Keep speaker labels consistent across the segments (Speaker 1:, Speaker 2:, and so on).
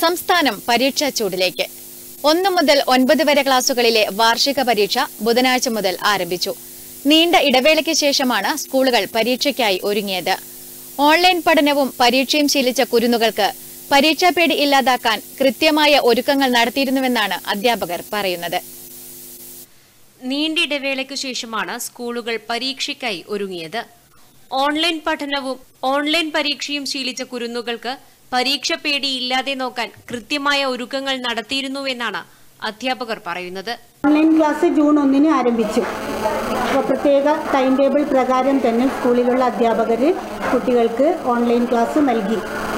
Speaker 1: സംസ്ഥാനം പരീക്ഷാ ചൂടിലേക്ക് ഒന്നു മുതൽ ഒൻപത് വരെ ക്ലാസുകളിലെ വാർഷിക പരീക്ഷ ബുധനാഴ്ച മുതൽ ആരംഭിച്ചു നീണ്ട ഇടവേളയ്ക്ക് ശേഷമാണ് സ്കൂളുകൾ പരീക്ഷയ്ക്കായി ഒരുങ്ങിയത് ഓൺലൈൻ പഠനവും പരീക്ഷയും ശീലിച്ച കുരുന്നുകൾക്ക് പരീക്ഷാപേടി ഇല്ലാതാക്കാൻ കൃത്യമായ ഒരുക്കങ്ങൾ നടത്തിയിരുന്നുവെന്നാണ് അധ്യാപകർ പറയുന്നത്
Speaker 2: നീണ്ട ഇടവേളയ്ക്കു ശേഷമാണ് സ്കൂളുകൾ പരീക്ഷയ്ക്കായി ഒരുങ്ങിയത് ഓൺലൈൻ പഠനവും ഓൺലൈൻ പരീക്ഷയും ശീലിച്ച കുരുന്നുകൾക്ക് പരീക്ഷ പേടി ഇല്ലാതെ നോക്കാൻ കൃത്യമായ ഒരുക്കങ്ങൾ നടത്തിയിരുന്നുവെന്നാണ് അധ്യാപകർ പറയുന്നത്
Speaker 3: ഓൺലൈൻ ക്ലാസ് ജൂൺ ഒന്നിന് ആരംഭിച്ചു അപ്പോൾ പ്രത്യേക ടൈം ടേബിൾ പ്രകാരം തന്നെ സ്കൂളിലുള്ള അധ്യാപകർ കുട്ടികൾക്ക് ഓൺലൈൻ ക്ലാസ് നൽകി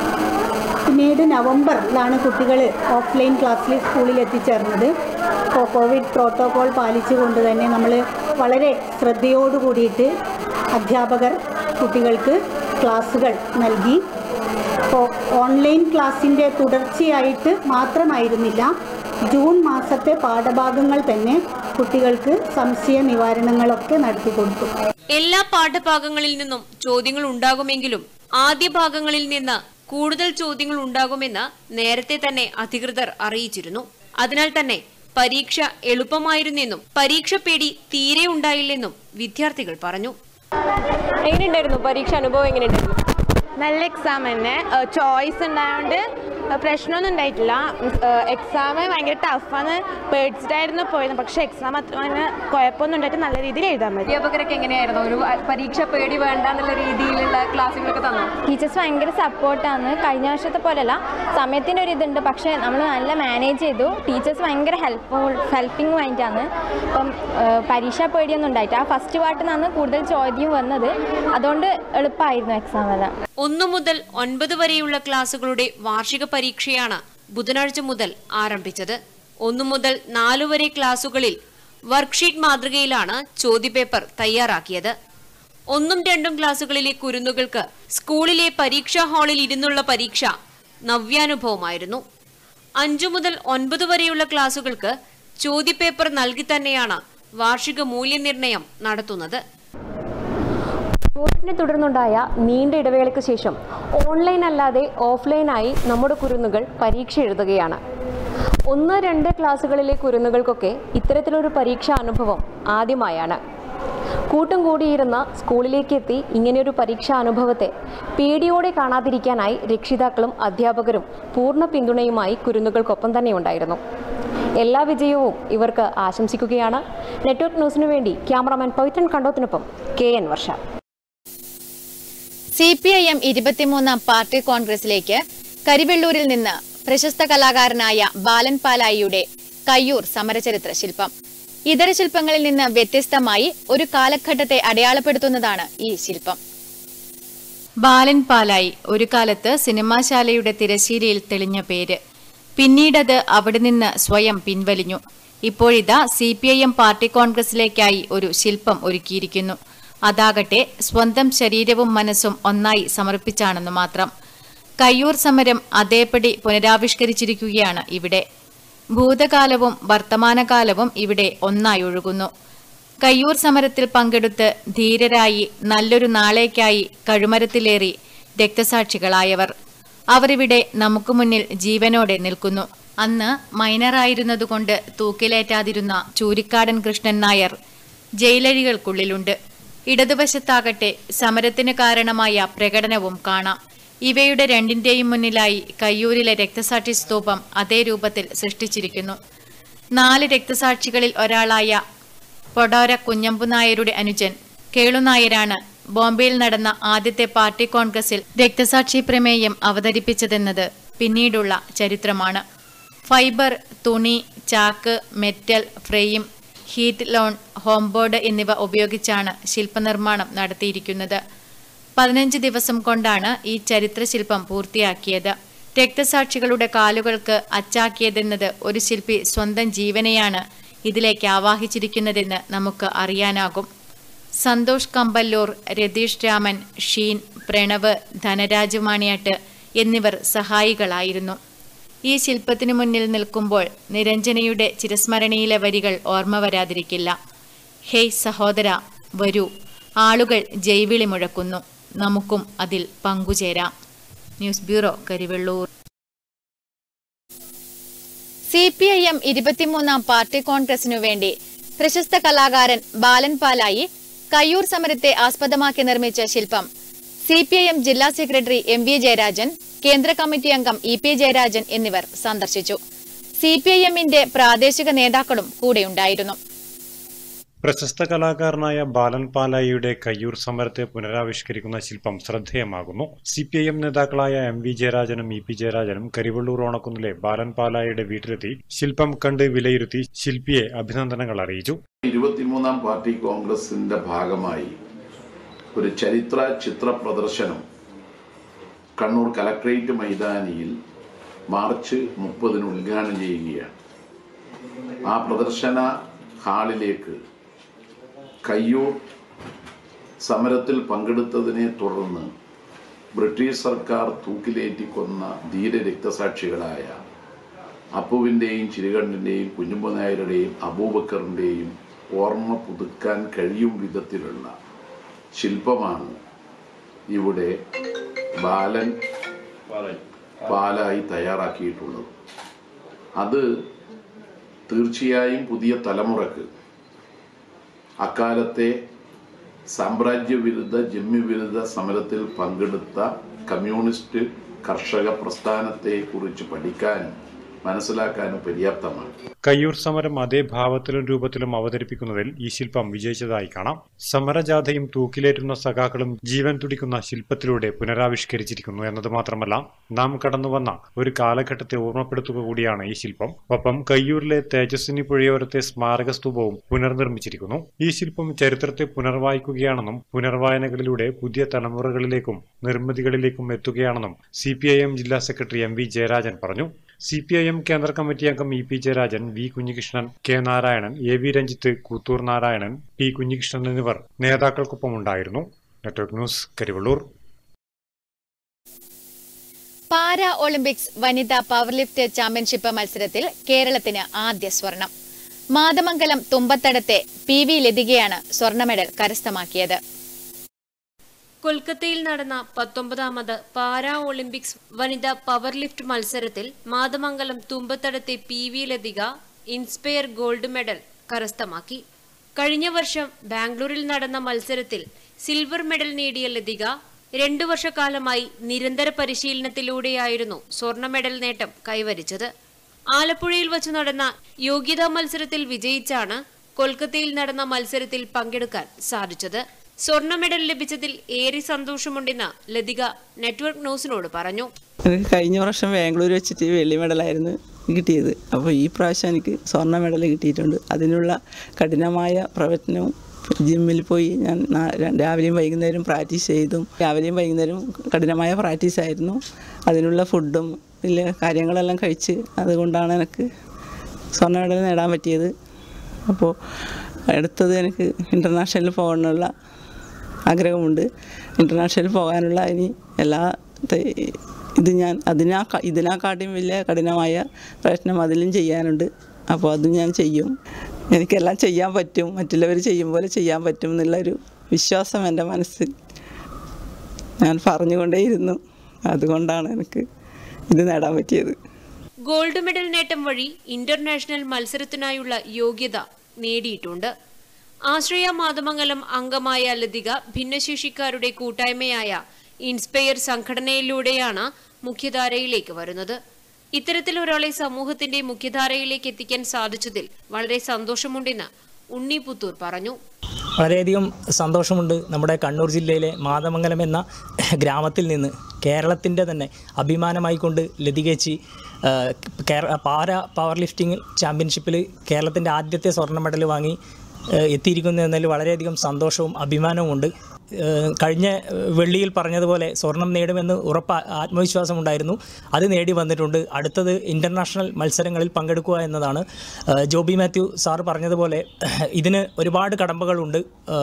Speaker 3: പിന്നീട് നവംബറിലാണ് കുട്ടികൾ ഓഫ്ലൈൻ ക്ലാസ്സിൽ സ്കൂളിൽ എത്തിച്ചേർന്നത് ഇപ്പോൾ കോവിഡ് പ്രോട്ടോകോൾ പാലിച്ചുകൊണ്ട് തന്നെ നമ്മൾ വളരെ ശ്രദ്ധയോട് കൂടിയിട്ട് അധ്യാപകർ കുട്ടികൾക്ക് ക്ലാസ്സുകൾ നൽകി അപ്പോൾ ഓൺലൈൻ ക്ലാസ്സിൻ്റെ തുടർച്ചയായിട്ട് മാത്രമായിരുന്നില്ല ജൂൺ മാസത്തെ പാഠഭാഗങ്ങൾ തന്നെ കുട്ടികൾക്ക് സംശയ നിവാരണങ്ങളൊക്കെ നടത്തിക്കൊടുത്തു
Speaker 2: എല്ലാ പാഠഭാഗങ്ങളിൽ നിന്നും ചോദ്യങ്ങൾ ഉണ്ടാകുമെങ്കിലും ആദ്യ ഭാഗങ്ങളിൽ നിന്ന് കൂടുതൽ ചോദ്യങ്ങൾ ഉണ്ടാകുമെന്ന് നേരത്തെ തന്നെ അധികൃതർ അറിയിച്ചിരുന്നു അതിനാൽ തന്നെ പരീക്ഷ എളുപ്പമായിരുന്നെന്നും പരീക്ഷ പേടി തീരെ ഉണ്ടായില്ലെന്നും വിദ്യാർത്ഥികൾ പറഞ്ഞു
Speaker 4: എങ്ങനെയുണ്ടായിരുന്നു പരീക്ഷ അനുഭവം എങ്ങനെയുണ്ടായിരുന്നു
Speaker 5: നല്ല എക്സാം തന്നെ ചോയ്സ് ഉണ്ടായതുകൊണ്ട് പ്രശ്നമൊന്നും ഉണ്ടായിട്ടില്ല എക്സാം ഭയങ്കര ടഫാണ് പേടിച്ചിട്ടായിരുന്നു പോയത് പക്ഷേ എക്സാം അത്ര അങ്ങനെ കുഴപ്പമൊന്നും ഉണ്ടായിട്ട് നല്ല രീതിയിൽ എഴുതാൻ പറ്റി
Speaker 4: അധ്യാപകരൊക്കെ എങ്ങനെയായിരുന്നു ഒരു പരീക്ഷ പേടി വേണ്ട എന്നുള്ള രീതിയിലുള്ള ക്ലാസ്സുകളൊക്കെ തന്നു
Speaker 6: ടീച്ചേഴ്സ് ഭയങ്കര സപ്പോർട്ടാണ് കഴിഞ്ഞ വർഷത്തെ പോലെയല്ല സമയത്തിൻ്റെ ഒരു ഇതുണ്ട് പക്ഷേ നമ്മൾ നല്ല മാനേജ് ചെയ്തു ടീച്ചേഴ്സ് ഭയങ്കര ഹെൽപ്ഫുൾ ഹെൽപ്പിംഗ് മൈൻഡാണ് ഇപ്പം ഏഹ്, പരീക്ഷാ പേടിയൊന്നും ഉണ്ടായിട്ട് ആ ഫസ്റ്റ് പാർട്ടിൽ നിന്നാണ് കൂടുതൽ ചോദ്യം വന്നത് അതുകൊണ്ട് എളുപ്പമായിരുന്നു എക്സാം എല്ലാം
Speaker 2: ഒന്നു മുതൽ ഒൻപത് വരെയുള്ള ക്ലാസുകളുടെ വാർഷിക പരീക്ഷയാണ് ബുധനാഴ്ച മുതൽ ആരംഭിച്ചത് ഒന്നു മുതൽ നാലു വരെ ക്ലാസുകളിൽ വർക്ക്ഷീറ്റ് മാതൃകയിലാണ് ചോദ്യപേപ്പർ തയ്യാറാക്കിയത് ഒന്നും രണ്ടും ക്ലാസുകളിലെ കുരുന്നുകൾക്ക് സ്കൂളിലെ പരീക്ഷാ ഹാളിൽ ഇരുന്നുള്ള പരീക്ഷ നവ്യാനുഭവമായിരുന്നു അഞ്ചു മുതൽ ഒൻപത് വരെയുള്ള ക്ലാസുകൾക്ക് ചോദ്യപേപ്പർ നൽകി തന്നെയാണ് വാർഷിക മൂല്യനിർണ്ണയം നടത്തുന്നത്
Speaker 4: കോവിഡിനെ തുടർന്നുണ്ടായ നീണ്ട ഇടവേളയ്ക്ക് ശേഷം ഓൺലൈൻ അല്ലാതെ ഓഫ്ലൈനായി നമ്മുടെ കുരുന്നുകൾ പരീക്ഷ എഴുതുകയാണ് ഒന്ന് രണ്ട് ക്ലാസ്സുകളിലെ കുരുന്നുകൾക്കൊക്കെ ഇത്തരത്തിലൊരു പരീക്ഷാ അനുഭവം ആദ്യമായാണ് കൂട്ടം കൂടിയിരുന്ന സ്കൂളിലേക്ക് എത്തി ഇങ്ങനെയൊരു പരീക്ഷാ അനുഭവത്തെ പേടിയോടെ കാണാതിരിക്കാനായി രക്ഷിതാക്കളും അധ്യാപകരും പൂർണ്ണ പിന്തുണയുമായി കുരുന്നുകൾക്കൊപ്പം തന്നെ ഉണ്ടായിരുന്നു എല്ലാ വിജയവും ഇവർക്ക് ആശംസിക്കുകയാണ് നെറ്റ്വർക്ക് ന്യൂസിനു വേണ്ടി ക്യാമറാമാൻ പവിത്രൻ കണ്ടോത്തിനൊപ്പം K N Varsha
Speaker 1: C P I M ഇരുപത്തിമൂന്നാം പാർട്ടി കോൺഗ്രസിലേക്ക് കരിവെള്ളൂരിൽ നിന്ന് പ്രശസ്ത കലാകാരനായ ബാലൻ പാലായിയുടെ കയ്യൂർ സമരചരിത്ര ശില്പം ഇതര ശില്പങ്ങളിൽ നിന്ന് വ്യത്യസ്തമായി ഒരു കാലഘട്ടത്തെ അടയാളപ്പെടുത്തുന്നതാണ് ഈ ശില്പം ബാലൻ പാലായി ഒരു കാലത്ത് സിനിമാശാലയുടെ തിരശീലയിൽ തെളിഞ്ഞ പേര് പിന്നീടത് അവിടെ നിന്ന് സ്വയം പിൻവലിഞ്ഞു ഇപ്പോഴിതാ C P I M party കോൺഗ്രസിലേക്കായി ഒരു ശില്പം ഒരുക്കിയിരിക്കുന്നു അതാകട്ടെ സ്വന്തം ശരീരവും മനസ്സും ഒന്നായി സമർപ്പിച്ചാണെന്ന് മാത്രം കയ്യൂർ സമരം അതേപടി പുനരാവിഷ്കരിച്ചിരിക്കുകയാണ് ഇവിടെ ഭൂതകാലവും വർത്തമാനകാലവും ഇവിടെ ഒന്നായി ഒഴുകുന്നു കയ്യൂർ സമരത്തിൽ പങ്കെടുത്ത് ധീരരായി നല്ലൊരു നാളേക്കായി കഴുമരത്തിലേറി രക്തസാക്ഷികളായവർ അവർ ഇവിടെ നമുക്ക് മുന്നിൽ ജീവനോടെ നിൽക്കുന്നു അന്ന് മൈനറായിരുന്നതുകൊണ്ട് തൂക്കിലേറ്റാതിരുന്ന ചൂരിക്കാടൻ കൃഷ്ണൻ നായർ ജയിലഴികൾക്കുള്ളിലുണ്ട് ഇടതുവശത്താകട്ടെ സമരത്തിന് കാരണമായ പ്രകടനവും കാണാം ഇവയുടെ രണ്ടിന്റെയും മുന്നിലായി കയ്യൂരിലെ രക്തസാക്ഷി സ്തൂപം അതേ രൂപത്തിൽ സൃഷ്ടിച്ചിരിക്കുന്നു നാല് രക്തസാക്ഷികളിൽ ഒരാളായ പൊടോര കുഞ്ഞമ്പു നായരുടെ അനുജൻ കേളുനായരാണ് ബോംബെയിൽ നടന്ന ആദ്യത്തെ പാർട്ടി കോൺഗ്രസിൽ രക്തസാക്ഷി പ്രമേയം അവതരിപ്പിച്ചതെന്നത് പിന്നീടുള്ള ചരിത്രമാണ് ഫൈബർ തുണി ചാക്ക് മെറ്റൽ ഫ്രെയിം ഹീറ്റ് ലോൺ ഹോംബോർഡ് എന്നിവ ഉപയോഗിച്ചാണ് ശില്പനിർമ്മാണം നടത്തിയിരിക്കുന്നത് പതിനഞ്ച് ദിവസം കൊണ്ടാണ് ഈ ചരിത്രശില്പം പൂർത്തിയാക്കിയത് രക്തസാക്ഷികളുടെ കാലുകൾക്ക് അച്ചാക്കിയതെന്നത് ഒരു ശില്പി സ്വന്തം ജീവനെയാണ് ഇതിലേക്ക് ആവാഹിച്ചിരിക്കുന്നതെന്ന് നമുക്ക് അറിയാനാകും സന്തോഷ് കമ്പല്ലൂർ രതീഷ് രാമൻ ഷീൻ പ്രണവ് ധനരാജ് മാണിയാട്ട് എന്നിവർ സഹായികളായിരുന്നു ഈ ശില്പത്തിനു മുന്നിൽ നിൽക്കുമ്പോൾ നിരഞ്ജനയുടെ ചിരസ്മരണയിലെ വരികൾ ഓർമ്മ വരാതിരിക്കില്ല ഹേയ് സഹോദര വരൂ ആളുകൾ ജൈവിളി മുഴക്കുന്നു നമുക്കും അതിൽ പങ്കുചേരാം news bureau Karivellur C P I M ഇരുപത്തിമൂന്നാം പാർട്ടി കോൺഗ്രസിനു വേണ്ടി പ്രശസ്ത കലാകാരൻ ബാലൻ പാലായി കയ്യൂർ സമരത്തെ ആസ്പദമാക്കി നിർമ്മിച്ച ശില്പം സി പി ഐ എം ജില്ലാ സെക്രട്ടറി എം വി ജയരാജൻ കേന്ദ്ര കമ്മിറ്റി അംഗം ഇ പി ജയരാജൻ എന്നിവർ സന്ദർശിച്ചു സി പി ഐ എമ്മിന്റെ പ്രാദേശിക നേതാക്കളും കൂടെയുണ്ടായിരുന്നു
Speaker 7: പ്രശസ്ത കലാകാരനായ ബാലൻ പാലായിയുടെ കയ്യൂർ സമരത്തെ പുനരാവിഷ്കരിക്കുന്ന ശില്പം ശ്രദ്ധേയമാകുന്നു സി പി ഐ എം നേതാക്കളായ എം വി ജയരാജനും ഇ പി ജയരാജനും കരിവള്ളൂർ ഓണക്കുന്നിലെ ബാലൻ പാലായിയുടെ വീട്ടിലെത്തി ശില്പം കണ്ട് വിലയിരുത്തി ശില്പിയെ അഭിനന്ദനങ്ങൾ അറിയിച്ചു
Speaker 8: ഇരുപത്തിമൂന്നാം പാർട്ടി കോൺഗ്രസിന്റെ ഭാഗമായി ഒരു ചരിത്ര ചിത്ര പ്രദർശനം കണ്ണൂർ കലക്ട്രേറ്റ് മൈതാനിയിൽ മാർച്ച് മുപ്പതിന് ഉദ്ഘാടനം ചെയ്യുകയാണ് ആ പ്രദർശന ഹാളിലേക്ക് കയ്യൂർ സമരത്തിൽ പങ്കെടുത്തതിനെ തുടർന്ന് ബ്രിട്ടീഷ് സർക്കാർ തൂക്കിലേറ്റി കൊന്ന ധീര രക്തസാക്ഷികളായ അപ്പുവിൻ്റെയും ചിരുകണ്ഠൻ്റെയും കുഞ്ഞുമ്പ നായരുടെയും അബൂബക്കറിൻ്റെയും ഓർമ്മ പുതുക്കാൻ കഴിയും വിധത്തിലുള്ള ശില്പമാണ് ഇവിടെ ബാലൻ പാലായി തയ്യാറാക്കിയിട്ടുള്ളത് അത് തീർച്ചയായും പുതിയ തലമുറക്ക് അക്കാലത്തെ സാമ്രാജ്യ വിരുദ്ധ ജന്മി വിരുദ്ധ സമരത്തിൽ പങ്കെടുത്ത കമ്മ്യൂണിസ്റ്റ് കർഷക പ്രസ്ഥാനത്തെ കുറിച്ച് പഠിക്കാനും മനസ്സിലാക്കാനും പര്യാപ്തമാണ്
Speaker 7: കയ്യൂർ സമരം അതേ ഭാവത്തിലും രൂപത്തിലും അവതരിപ്പിക്കുന്നതിൽ ഈ ശില്പം വിജയിച്ചതായി കാണാം സമരജാഥയും തൂക്കിലേറ്റുന്ന സഖാക്കളും ജീവൻ തുടിക്കുന്ന ശില്പത്തിലൂടെ പുനരാവിഷ്കരിച്ചിരിക്കുന്നു എന്നത് മാത്രമല്ല നാം കടന്നുവന്ന ഒരു കാലഘട്ടത്തെ ഓർമ്മപ്പെടുത്തുക കൂടിയാണ് ഈ ശില്പം ഒപ്പം കയ്യൂരിലെ തേജസ്വിനി പുഴയോരത്തെ സ്മാരക സ്തൂപവും പുനർനിർമ്മിച്ചിരിക്കുന്നു ഈ ശില്പം ചരിത്രത്തെ പുനർവായിക്കുകയാണെന്നും പുനർവായനകളിലൂടെ പുതിയ തലമുറകളിലേക്കും നിർമ്മിതികളിലേക്കും എത്തുകയാണെന്നും സി ജില്ലാ സെക്രട്ടറി എം വി ജയരാജൻ പറഞ്ഞു സി പി ഐ എം കേന്ദ്ര കമ്മിറ്റി അംഗം E P Jayarajan V Kunhikrishnan K Narayanan A V Ranjith Koothur Narayanan P Kunhikrishnan എന്നിവർ നേതാക്കൾക്കൊപ്പമുണ്ടായിരുന്നു network news Karivellur
Speaker 1: para Olympics വനിതാ പവർലിഫ്റ്റ് ചാമ്പ്യൻഷിപ്പ് മത്സരത്തിൽ കേരളത്തിന് ആദ്യ സ്വർണം മാതമംഗലം തുമ്പത്തടത്തെ പി വി ലതികയാണ് സ്വർണ്ണ മെഡൽ കരസ്ഥമാക്കിയത്
Speaker 2: കൊൽക്കത്തയിൽ നടന്ന പത്തൊമ്പതാമത് പാരാ ഒളിമ്പിക്സ് വനിതാ പവർ ലിഫ്റ്റ് മത്സരത്തിൽ മാതമംഗലം തുമ്പത്തടത്തെ P V Lathika inspire gold medal കരസ്ഥമാക്കി കഴിഞ്ഞ വർഷം ബാംഗ്ലൂരിൽ നടന്ന മത്സരത്തിൽ സിൽവർ മെഡൽ നേടിയ ലതിക രണ്ടു വർഷക്കാലമായി നിരന്തര പരിശീലനത്തിലൂടെയായിരുന്നു സ്വർണ്ണ മെഡൽ നേട്ടം കൈവരിച്ചത് ആലപ്പുഴയിൽ വച്ചു നടന്ന യോഗ്യതാ മത്സരത്തിൽ വിജയിച്ചാണ് കൊൽക്കത്തയിൽ നടന്ന മത്സരത്തിൽ പങ്കെടുക്കാൻ സാധിച്ചത് സ്വർണ്ണ മെഡൽ ലഭിച്ചതിൽ ഏറെ സന്തോഷമുണ്ടെന്ന് ലതിക നെറ്റ്വർക്ക് ന്യൂസിനോട് പറഞ്ഞു
Speaker 9: എനിക്ക് കഴിഞ്ഞ വർഷം ബാംഗ്ലൂർ വെച്ചിട്ട് വെള്ളി മെഡലായിരുന്നു കിട്ടിയത് അപ്പോൾ ഈ പ്രാവശ്യം എനിക്ക് സ്വർണ്ണ മെഡൽ കിട്ടിയിട്ടുണ്ട് അതിനുള്ള കഠിനമായ പ്രയത്നവും ജിമ്മിൽ പോയി ഞാൻ നാ- രാവിലെയും വൈകുന്നേരം പ്രാക്ടീസ് ചെയ്തും രാവിലെയും വൈകുന്നേരം കഠിനമായ പ്രാക്ടീസ് ആയിരുന്നു അതിനുള്ള ഫുഡും ഇല്ല കാര്യങ്ങളെല്ലാം കഴിച്ച് അതുകൊണ്ടാണ് എനിക്ക് സ്വർണ്ണ മെഡൽ നേടാൻ പറ്റിയത് അപ്പോൾ അടുത്തത് എനിക്ക് ഇൻ്റർനാഷണലിൽ പോകാനുള്ള ആഗ്രഹമുണ്ട് ഇൻ്റർനാഷണലിൽ പോകാനുള്ള ഇനി എല്ലാ ത- ഇത് ഞാൻ അതിനാ ഇതിനെക്കാട്ടിയും വലിയ കഠിനമായ പ്രയത്നം അതിലും ചെയ്യാനുണ്ട് അപ്പോൾ അത് ഞാൻ ചെയ്യും എനിക്കെല്ലാം ചെയ്യാൻ പറ്റും മറ്റുള്ളവർ ചെയ്യും പോലെ ചെയ്യാൻ പറ്റും എന്നുള്ളൊരു വിശ്വാസം എൻ്റെ മനസ്സിൽ ഞാൻ പറഞ്ഞുകൊണ്ടേയിരുന്നു അതുകൊണ്ടാണ് എനിക്ക് ഇത് നേടാൻ പറ്റിയത്
Speaker 2: ഗോൾഡ് മെഡൽ നേട്ടം വഴി ഇന്റർനാഷണൽ മത്സരത്തിനായുള്ള യോഗ്യത നേടിയിട്ടുണ്ട് ആശ്രയ മാതമംഗലം അംഗമായ ലതിക ഭിന്നശേഷിക്കാരുടെ കൂട്ടായ്മയായ ഇൻസ്പയർ സംഘടനയിലൂടെയാണ് മുഖ്യധാരയിലേക്ക് വരുന്നത് ഇത്തരത്തിൽ ഒരാളെ സമൂഹത്തിന്റെ മുഖ്യധാരയിലേക്ക് എത്തിക്കാൻ സാധിച്ചതിൽ വളരെ സന്തോഷമുണ്ടെന്ന് ഉണ്ണി പുത്തൂർ പറഞ്ഞു
Speaker 10: വളരെയധികം സന്തോഷമുണ്ട് നമ്മുടെ കണ്ണൂർ ജില്ലയിലെ മാതമംഗലം എന്ന ഗ്രാമത്തിൽ നിന്ന് കേരളത്തിൻ്റെ തന്നെ അഭിമാനമായിക്കൊണ്ട് ലതികേച്ചി ആ, കേര- പാര പവർ ലിഫ്റ്റിംഗ് ചാമ്പ്യൻഷിപ്പിൽ കേരളത്തിൻ്റെ ആദ്യത്തെ സ്വർണ്ണ മെഡൽ വാങ്ങി ആ, എത്തിയിരിക്കുന്നു എന്നതിൽ വളരെയധികം സന്തോഷവും അഭിമാനവുമുണ്ട് ആ, കഴിഞ്ഞ വെള്ളിയിൽ പറഞ്ഞതുപോലെ സ്വർണം നേടുമെന്ന് ഉറപ്പ് ആത്മവിശ്വാസം ഉണ്ടായിരുന്നു അത് നേടി വന്നിട്ടുണ്ട് അടുത്തത് ഇൻ്റർനാഷണൽ മത്സരങ്ങളിൽ പങ്കെടുക്കുക എന്നതാണ് ആ, ജോബി മാത്യു സാർ പറഞ്ഞതുപോലെ ഇതിന് ഒരുപാട് കടമ്പകളുണ്ട് ആ,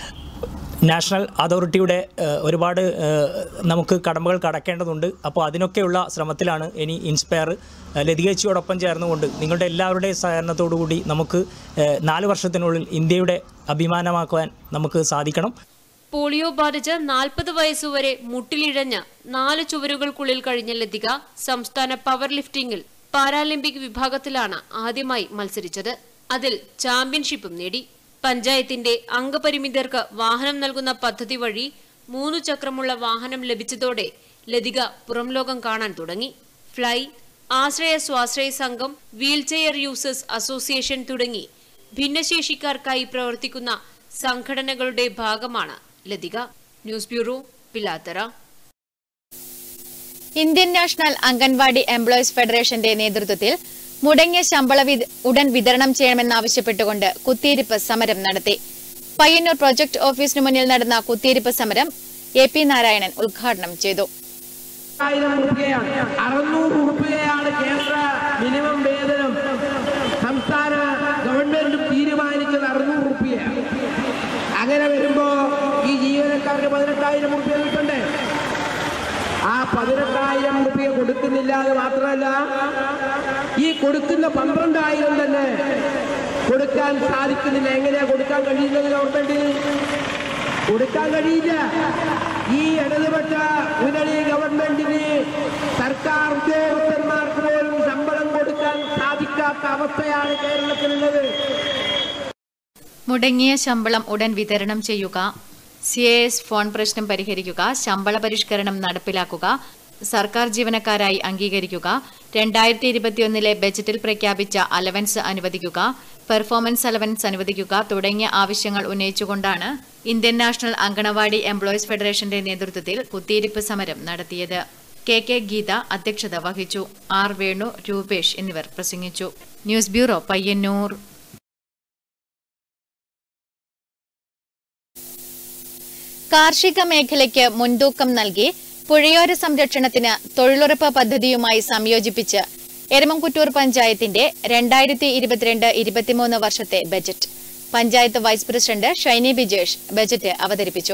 Speaker 10: നാഷണൽ അതോറിറ്റിയുടെ ഏഹ്, ഒരുപാട് ഏഹ്, നമുക്ക് കടമ്പകൾ കടക്കേണ്ടതുണ്ട് അപ്പോൾ അതിനൊക്കെയുള്ള ശ്രമത്തിലാണ് ഇനി ഇൻസ്പയർ ഏഹ്, ലതികേച്ചിയോടൊപ്പം ചേർന്നുകൊണ്ട് നിങ്ങളുടെ എല്ലാവരുടെയും സഹകരണത്തോടു കൂടി നമുക്ക് ഏഹ്, നാല് വർഷത്തിനുള്ളിൽ ഇന്ത്യയുടെ അഭിമാനമാക്കുവാൻ നമുക്ക് സാധിക്കണം
Speaker 2: പോളിയോ ബാധിച്ച് നാൽപ്പത് വയസ്സുവരെ മുട്ടിലിഴഞ്ഞ് നാല് ചുവരുകൾക്കുള്ളിൽ കഴിഞ്ഞ ലതിക സംസ്ഥാന പവർ ലിഫ്റ്റിംഗിൽ പാരാലിമ്പിക് വിഭാഗത്തിലാണ് ആദ്യമായി മത്സരിച്ചത് അതിൽ ചാമ്പ്യൻഷിപ്പും നേടി പഞ്ചായത്തിന്റെ അംഗപരിമിതർക്ക് വാഹനം നൽകുന്ന പദ്ധതി വഴി മൂന്നു ചക്രമുള്ള വാഹനം ലഭിച്ചതോടെ ലതിക പുറംലോകം കാണാൻ തുടങ്ങി ഫ്ലൈ ആശ്രയ സ്വാശ്രയ സംഘം വീൽചെയർ യൂസേഴ്സ് അസോസിയേഷൻ തുടങ്ങി ഭിന്നശേഷിക്കാർക്കായി പ്രവർത്തിക്കുന്ന സംഘടനകളുടെ ഭാഗമാണ് Latika news bureau Pilathara
Speaker 1: Indian national anganwadi employees ഫെഡറേഷന്റെ നേതൃത്വത്തിൽ മുടങ്ങിയ ശമ്പള വിത- ഉടൻ വിതരണം ചെയ്യണമെന്നാവശ്യപ്പെട്ടുകൊണ്ട് കുത്തിയിരിപ്പ് സമരം നടത്തി പയ്യന്നൂർ പ്രൊജക്ട് ഓഫീസിനു മുന്നിൽ നടന്ന കുത്തിയിരിപ്പ് സമരം എ പി നാരായണൻ ഉദ്ഘാടനം ചെയ്തു
Speaker 11: ആയിരം രൂപയാണ് അറുന്നൂറ് രൂപയാണ് കേന്ദ്ര മിനിമം വേതനം സംസ്ഥാന ഗവൺമെന്റ് തീരുമാനിച്ചത് അറുന്നൂറ് രൂപയാണ് അങ്ങനെ വരുമ്പോ ഈ ജീവനക്കാർക്ക് പതിനെട്ടായിരം രൂപ കിട്ടണ്ടേ ആ പതിനെട്ടായിരം രൂപ കൊടുക്കുന്നില്ല എന്ന് മാത്രമല്ല ഈ കൊടുക്കുന്ന പന്ത്രണ്ടായിരം തന്നെ കൊടുക്കാൻ സാധിക്കുന്നില്ല എങ്ങനെയാ കൊടുക്കാൻ കഴിയുന്നത് ഗവൺമെന്റിന് കൊടുക്കാൻ കഴിയില്ല ഈ ഇടതുപക്ഷ മുന്നണി ഗവൺമെന്റിന് സർക്കാർ ഉദ്യോഗസ്ഥന്മാർക്ക് പോലും ശമ്പളം കൊടുക്കാൻ സാധിക്കാത്ത അവസ്ഥയാണ് കേരളത്തിലുള്ളത്
Speaker 1: മുടങ്ങിയ ശമ്പളം ഉടൻ വിതരണം ചെയ്യുക സി എ എസ് ഫോൺ പ്രശ്നം പരിഹരിക്കുക ശമ്പള പരിഷ്കരണം നടപ്പിലാക്കുക സർക്കാർ ജീവനക്കാരായി അംഗീകരിക്കുക രണ്ടായിരത്തി ഇരുപത്തിയൊന്നിലെ ബജറ്റിൽ പ്രഖ്യാപിച്ച അലവൻസ് അനുവദിക്കുക പെർഫോമൻസ് അലവൻസ് അനുവദിക്കുക തുടങ്ങിയ ആവശ്യങ്ങൾ ഉന്നയിച്ചുകൊണ്ടാണ് ഇന്ത്യൻ നാഷണൽ അങ്കണവാടി എംപ്ലോയീസ് ഫെഡറേഷന്റെ നേതൃത്വത്തിൽ കുത്തിയിരിപ്പ് സമരം നടത്തിയത് കെ കെ ഗീത അധ്യക്ഷത വഹിച്ചു ആർ വേണു രൂപേഷ് എന്നിവർ പ്രസംഗിച്ചു ന്യൂസ് ബ്യൂറോ പയ്യന്നൂർ കാർഷിക മേഖലയ്ക്ക് മുൻതൂക്കം നൽകി പുഴയോര സംരക്ഷണത്തിന് തൊഴിലുറപ്പ് പദ്ധതിയുമായി സംയോജിപ്പിച്ച് എരമംകുറ്റൂർ പഞ്ചായത്തിന്റെ രണ്ടായിരത്തി ഇരുപത്തിരണ്ട് ഇരുപത്തിമൂന്ന് വർഷത്തെ budget panchayat vice president Shiny Bijesh budget അവതരിപ്പിച്ചു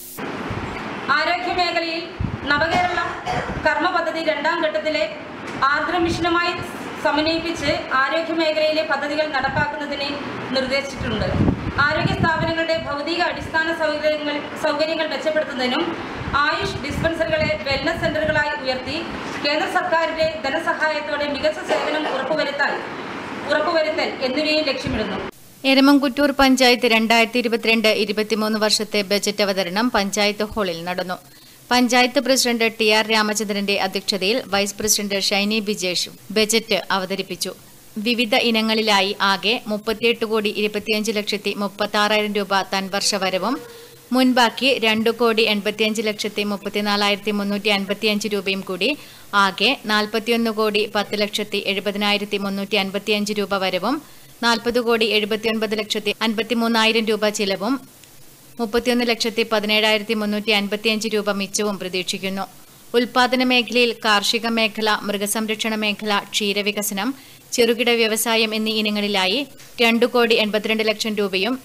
Speaker 12: ആരോഗ്യ മേഖലയിൽ നവകേരളം കർമ്മ പദ്ധതി രണ്ടാം ഘട്ടത്തിലെ ആർദ്ര മിഷനുമായി സമന്വയിപ്പിച്ച് ആരോഗ്യ മേഖലയിലെ പദ്ധതികൾ നടപ്പാക്കുന്നതിന് നിർദ്ദേശിച്ചിട്ടുണ്ട് ആരോഗ്യ സ്ഥാപനങ്ങളുടെ ഭൗതിക അടിസ്ഥാന സൗകര്യങ്ങൾ സൗകര്യങ്ങൾ മെച്ചപ്പെടുത്തുന്നതിനും ആയുഷ് ഡിസ്പെൻസറികളെ വെൽനസ് സെന്ററുകളായി ഉയർത്തി കേന്ദ്ര സർക്കാരിന്റെ ധനസഹായത്തോടെ മികച്ച സേവനം ഉറപ്പുവരുത്താൻ ഉറപ്പുവരുത്തൽ എന്നിവയും ലക്ഷ്യമിടുന്നു
Speaker 1: എരമംകുറ്റൂർ പഞ്ചായത്ത് രണ്ടായിരത്തി ഇരുപത്തിരണ്ട് ഇരുപത്തിമൂന്ന് വർഷത്തെ ബജറ്റ് അവതരണം പഞ്ചായത്ത് ഹാളിൽ നടന്നു പഞ്ചായത്ത് പ്രസിഡന്റ് ടി ആർ രാമചന്ദ്രന്റെ അധ്യക്ഷതയിൽ vice president Shiny Bijesh budget അവതരിപ്പിച്ചു വിവിധ ഇനങ്ങളിലായി ആകെ മുപ്പത്തിയെട്ട് കോടി ഇരുപത്തിയഞ്ച് ലക്ഷത്തി മുപ്പത്തി ആറായിരം രൂപ തൻവർഷ വരവും മുൻബാക്കി രണ്ടു കോടി എൺപത്തിയഞ്ച് ലക്ഷത്തി മുപ്പത്തിനാലായിരത്തി മുന്നൂറ്റി അൻപത്തിയഞ്ച് രൂപയും കൂടി ആകെ നാൽപ്പത്തിയൊന്ന് കോടി പത്ത് ലക്ഷത്തി എഴുപതിനായിരത്തി മുന്നൂറ്റി അൻപത്തിയഞ്ച് രൂപ വരവും നാൽപ്പത് കോടി എഴുപത്തിയൊൻപത് ലക്ഷത്തി അൻപത്തിമൂന്നായിരം രൂപ ചിലവും മുപ്പത്തിയൊന്ന് ലക്ഷത്തി പതിനേഴായിരത്തി മുന്നൂറ്റി അൻപത്തിയഞ്ച് രൂപ മിച്ചവും പ്രതീക്ഷിക്കുന്നു ഉൽപാദന മേഖലയിൽ കാർഷിക മേഖല മൃഗസംരക്ഷണ മേഖല ക്ഷീരവികസനം ചെറുകിട വ്യവസായം എന്നീ ഇനങ്ങളിലായി രണ്ടു കോടി എൺപത്തിരണ്ട് ലക്ഷം രൂപയും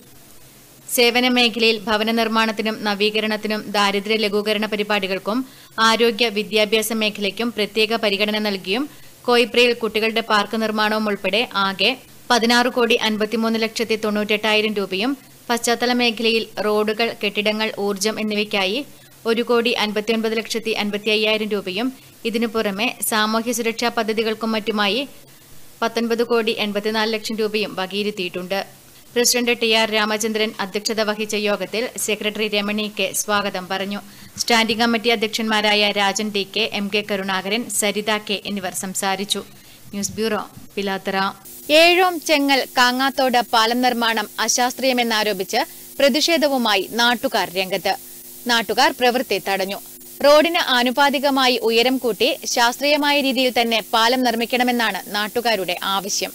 Speaker 1: സേവന മേഖലയിൽ ഭവന നിർമ്മാണത്തിനും നവീകരണത്തിനും ദാരിദ്ര്യ ലഘൂകരണ പരിപാടികൾക്കും ആരോഗ്യ വിദ്യാഭ്യാസ മേഖലയ്ക്കും പ്രത്യേക പരിഗണന നൽകിയും കോയിപ്രയിൽ കുട്ടികളുടെ പാർക്ക് നിർമ്മാണവും ഉൾപ്പെടെ ആകെ പതിനാറ് കോടി അൻപത്തിമൂന്ന് ലക്ഷത്തി തൊണ്ണൂറ്റെട്ടായിരം രൂപയും പശ്ചാത്തല മേഖലയിൽ റോഡുകൾ കെട്ടിടങ്ങൾ ഊർജം എന്നിവയ്ക്കായി ഒരു കോടി അൻപത്തിയൊൻപത് ലക്ഷത്തി അൻപത്തി അയ്യായിരം രൂപയും ഇതിനു പുറമെ സാമൂഹ്യ സുരക്ഷാ പദ്ധതികൾക്കും മറ്റുമായി പത്തൊൻപത് കോടി എൺപത്തിനാല് ലക്ഷം രൂപയും വകയിരുത്തിയിട്ടുണ്ട് പ്രസിഡന്റ് ടി ആർ രാമചന്ദ്രൻ അധ്യക്ഷത വഹിച്ച യോഗത്തിൽ സെക്രട്ടറി രമണി കെ സ്വാഗതം പറഞ്ഞു സ്റ്റാൻഡിംഗ് കമ്മിറ്റി അധ്യക്ഷന്മാരായ Rajan T K M K Karunakaran Saritha K എന്നിവർ സംസാരിച്ചു ന്യൂസ് ബ്യൂറോ പിലാത്തറ ഏഴോം ചെങ്ങൽ കാങ്ങാത്തോട് പാലം നിർമ്മാണം അശാസ്ത്രീയമെന്നാരോപിച്ച് പ്രതിഷേധവുമായി നാട്ടുകാർ രംഗത്ത് നാട്ടുകാർ പ്രവൃത്തി തടഞ്ഞു റോഡിന് ആനുപാതികമായി ഉയരം കൂട്ടി ശാസ്ത്രീയമായ രീതിയിൽ തന്നെ പാലം നിർമ്മിക്കണമെന്നാണ് നാട്ടുകാരുടെ ആവശ്യം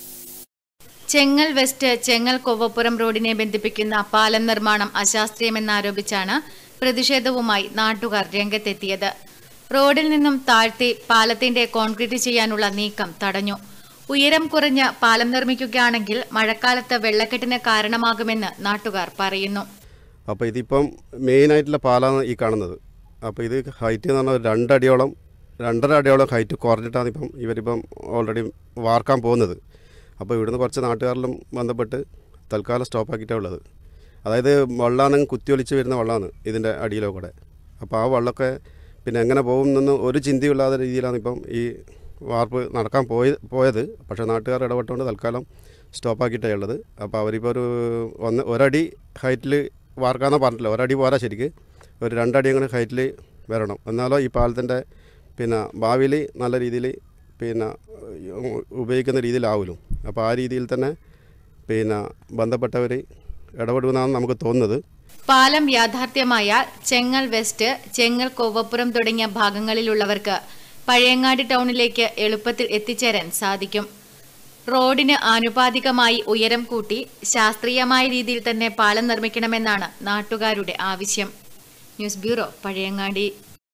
Speaker 1: ചെങ്ങൽ വെസ്റ്റ് ചെങ്ങൽ കൊവ്വപ്പുറം റോഡിനെ ബന്ധിപ്പിക്കുന്ന പാലം നിർമ്മാണം അശാസ്ത്രീയമെന്നാരോപിച്ചാണ് പ്രതിഷേധവുമായി നാട്ടുകാർ രംഗത്തെത്തിയത് റോഡിൽ നിന്നും താഴ്ത്തി പാലത്തിന്റെ കോൺക്രീറ്റ് ചെയ്യാനുള്ള നീക്കം തടഞ്ഞു ഉയരം കുറഞ്ഞ് പാലം നിർമ്മിക്കുകയാണെങ്കിൽ മഴക്കാലത്ത് വെള്ളക്കെട്ടിന് കാരണമാകുമെന്ന് നാട്ടുകാർ പറയുന്നു
Speaker 13: അപ്പോൾ ഇതിപ്പം മെയിനായിട്ടുള്ള പാലാണ് ഈ കാണുന്നത് അപ്പോൾ ഇത് ഹൈറ്റ് എന്ന് പറഞ്ഞാൽ രണ്ടടിയോളം രണ്ടര അടിയോളം ഹൈറ്റ് കുറഞ്ഞിട്ടാണ് ഇപ്പം ഇവരിപ്പം ഓൾറെഡി വാർക്കാൻ പോകുന്നത് അപ്പോൾ ഇവിടുന്ന് കുറച്ച് നാട്ടുകാരിലും ബന്ധപ്പെട്ട് തൽക്കാലം സ്റ്റോപ്പാക്കിയിട്ടാണ് ഉള്ളത് അതായത് വെള്ളമാണ് കുത്തിയൊലിച്ച് വരുന്ന വെള്ളമാണ് ഇതിൻ്റെ അടിയിലോ കൂടെ അപ്പോൾ ആ വെള്ളമൊക്കെ പിന്നെ എങ്ങനെ പോകും എന്നൊന്നും ഒരു ചിന്തയില്ലാത്ത രീതിയിലാണ് ഇപ്പം ഈ വാർപ്പ് നടക്കാൻ പോയ പോയത് പക്ഷേ നാട്ടുകാർ ഇടപെട്ടുകൊണ്ട് തൽക്കാലം സ്റ്റോപ്പാക്കിയിട്ടേ ഉള്ളത് അപ്പോൾ അവരിപ്പോൾ ഒരു ഒന്ന് ഒരടി ഹൈറ്റിൽ വാർക്കാമെന്നാണ് പറഞ്ഞിട്ടില്ല ഒരടി പോരാ ശരിക്ക് ഒരു രണ്ടടി അങ്ങനെ ഹൈറ്റിൽ വരണം എന്നാലോ ഈ പാലത്തിൻ്റെ പിന്നെ ഭാവിയിൽ നല്ല രീതിയിൽ പിന്നെ ഉപയോഗിക്കുന്ന രീതിയിലാവുമല്ലോ അപ്പോൾ ആ രീതിയിൽ തന്നെ പിന്നെ ബന്ധപ്പെട്ടവർ ഇടപെടുമെന്നാണ് നമുക്ക് തോന്നുന്നത്
Speaker 1: പാലം യാഥാർത്ഥ്യമായാൽ ചെങ്ങൽ വെസ്റ്റ് ചെങ്ങൽ കോവപ്പുറം തുടങ്ങിയ ഭാഗങ്ങളിലുള്ളവർക്ക് പഴയങ്ങാടി ടൗണിലേക്ക് എളുപ്പത്തിൽ എത്തിച്ചേരാൻ സാധിക്കും റോഡിന് ആനുപാതികമായി ഉയരം കൂട്ടി ശാസ്ത്രീയമായ രീതിയിൽ തന്നെ പാലം നിർമ്മിക്കണമെന്നാണ് നാട്ടുകാരുടെ ആവശ്യം ന്യൂസ് ബ്യൂറോ പഴയങ്ങാടി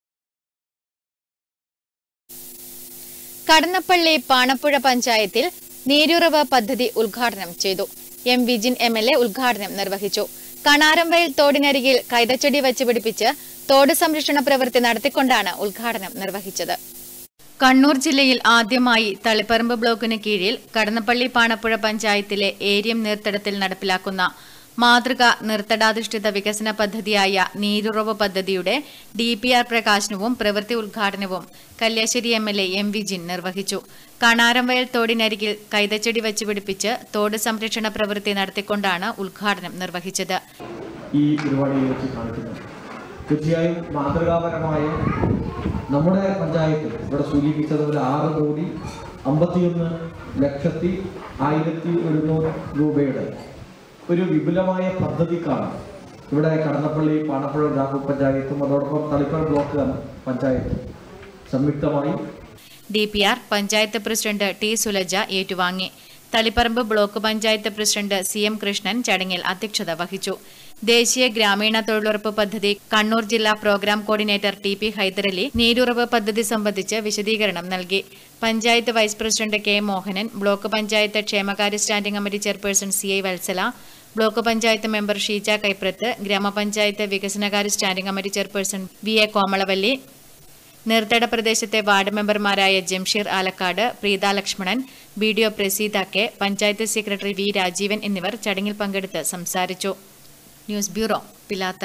Speaker 1: കടന്നപ്പള്ളി പാണപ്പുഴ പഞ്ചായത്തിൽ നീരുറവ് പദ്ധതി ഉദ്ഘാടനം ചെയ്തു M Vijin M L A ഉദ്ഘാടനം നിർവഹിച്ചു കണാരംവയൽ തോടിനരികിൽ കൈതച്ചെടി വച്ച് പിടിപ്പിച്ച് തോട് സംരക്ഷണ പ്രവൃത്തി നടത്തിക്കൊണ്ടാണ് ഉദ്ഘാടനം നിർവഹിച്ചത് കണ്ണൂർ ജില്ലയിൽ ആദ്യമായി തളിപ്പറമ്പ് ബ്ലോക്കിന് കീഴിൽ കടന്നപ്പള്ളി പാണപ്പുഴ പഞ്ചായത്തിലെ ഏരിയം നീർത്തടത്തിൽ നടപ്പിലാക്കുന്ന മാതൃക നിർത്തടാധിഷ്ഠിത വികസന പദ്ധതിയായ നീരുറവ് പദ്ധതിയുടെ ഡി പി ആർ പ്രകാശനവും പ്രവൃത്തി ഉദ്ഘാടനവും Kalliasseri M L A M Vijin നിർവഹിച്ചു കണാരംവയൽ തോടിനരികിൽ കൈതച്ചെടി വച്ച് പിടിപ്പിച്ച് തോട് സംരക്ഷണ പ്രവൃത്തി നടത്തിക്കൊണ്ടാണ് ഉദ്ഘാടനം നിർവഹിച്ചത്
Speaker 14: ഈ പരിപാടിയിൽ വെച്ച് കാണിക്കുന്നത് തീർച്ചയായും മാതൃകാപരമായ നമ്മുടെ പഞ്ചായത്ത് ഇവിടെ സൂചിപ്പിച്ചതുപോലെ ആറ് കോടി അമ്പത്തിയൊന്ന് ലക്ഷത്തി ആയിരത്തി ഒരുന്നൂറ് രൂപയുടെ ഒരു വിപുലമായ പദ്ധതിക്കാണ് ഇവിടെ കടന്നപ്പള്ളി പാണപ്പുഴ ഗ്രാമപഞ്ചായത്തും അതോടൊപ്പം തളിപ്പുഴ ബ്ലോക്ക് പഞ്ചായത്തും സംയുക്തമായി
Speaker 1: D P R panchayat president T Sulaja ഏറ്റുവാങ്ങി Taliparamba block panchayat president C M Krishnan ചടങ്ങിൽ അധ്യക്ഷത വഹിച്ചു ദേശീയ ഗ്രാമീണ തൊഴിലുറപ്പ് പദ്ധതി കണ്ണൂർ ജില്ലാ program coordinator T P Hyderali നീരുറവ് പദ്ധതി സംബന്ധിച്ച് വിശദീകരണം നൽകി panchayat vice president K Mohanan block panchayat ക്ഷേമകാര്യ standing committee chairperson C I Vatsala block panchayat member Sheeja Kaiprath ഗ്രാമപഞ്ചായത്ത് വികസനകാര്യ standing committee chairperson V A Komalavalli നീർത്തട പ്രദേശത്തെ വാർഡ് മെമ്പർമാരായ Jamsheer Alakkad Preetha Lakshmanan B D O Praseetha K panchayat secretary V Rajeevan എന്നിവർ ചടങ്ങിൽ പങ്കെടുത്ത് സംസാരിച്ചു ന്യൂസ് ബ്യൂറോ പിലാത്ര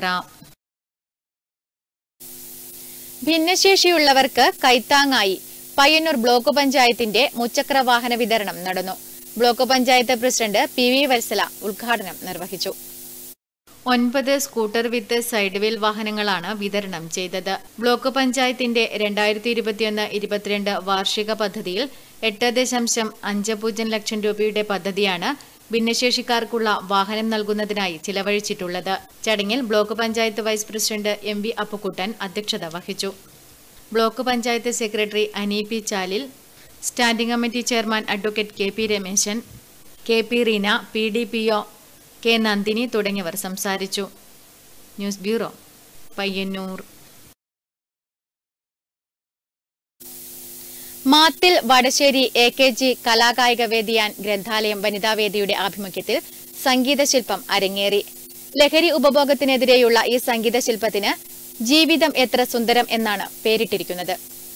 Speaker 1: ഭിന്നശേഷിയുള്ളവർക്ക് കൈത്താങ്ങായി പയ്യന്നൂർ ബ്ലോക്ക് പഞ്ചായത്തിന്റെ മുച്ചക്ര വാഹന വിതരണം നടന്നു block panchayat president P V Vatsala ഉദ്ഘാടനം നിർവഹിച്ചു ഒൻപത് സ്കൂട്ടർ വിത്ത് സൈഡ് വീൽ വാഹനങ്ങളാണ് വിതരണം ചെയ്തത് ബ്ലോക്ക് പഞ്ചായത്തിന്റെ രണ്ടായിരത്തി ഇരുപത്തിയൊന്ന് ഇരുപത്തിരണ്ട് വാർഷിക പദ്ധതിയിൽ എട്ട് ദശാംശം അഞ്ച് പൂജ്യം ലക്ഷം രൂപയുടെ പദ്ധതിയാണ് ഭിന്നശേഷിക്കാർക്കുള്ള വാഹനം നൽകുന്നതിനായി ചിലവഴിച്ചിട്ടുള്ളത് ചടങ്ങിൽ block panchayat vice president M V Appukuttan അധ്യക്ഷത വഹിച്ചു block panchayat secretary Ani P Chalil standing committee chairman advocate K P Rameshan K P Reena P D P O K Nandini തുടങ്ങിയവർ സംസാരിച്ചു news bureau Payyanur Mathil Vadasseri A K G കലാകായിക വേദിയാൻ ഗ്രന്ഥാലയം വനിതാവേദിയുടെ ആഭിമുഖ്യത്തിൽ സംഗീത ശില്പം അരങ്ങേറി ലഹരി ഉപഭോഗത്തിനെതിരെയുള്ള ഈ സംഗീത ശില്പത്തിന് ജീവിതം എത്ര സുന്ദരം എന്നാണ് പേരിട്ടിരിക്കുന്നത്